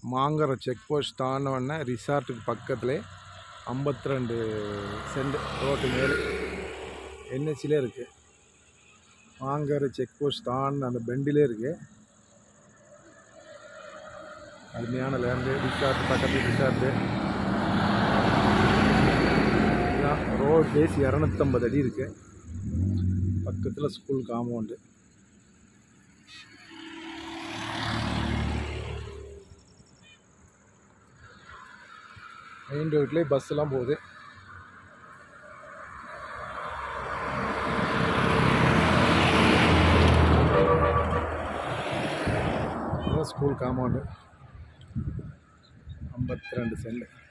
மாங்கரம் check post தாண்டவொடனே ரிசார்ட்டுக்கு பக்கத்துலே ஐம்பத்தி ரெண்டு சென்ட் ரோட்டு மேலே என்ஹெச்சிலே இருக்குது மாங்கர செக் போஸ்ட் தாண்டின அந்த பெண்டிலே இருக்குது அருமையான லேண்டு ரிசார்ட் பக்கத்து ரிசார்ட்டு ரோட் பேஸ் இரநூத்தம்பது அடி இருக்குது பக்கத்தில் ஸ்கூல் காம்பவுண்டு மெயின் ரோட்லேயே பஸ்ஸெல்லாம் போகுது ஸ்கூல் காம்பவுண்டு ஐம்பத்தி ரெண்டு சென்ட்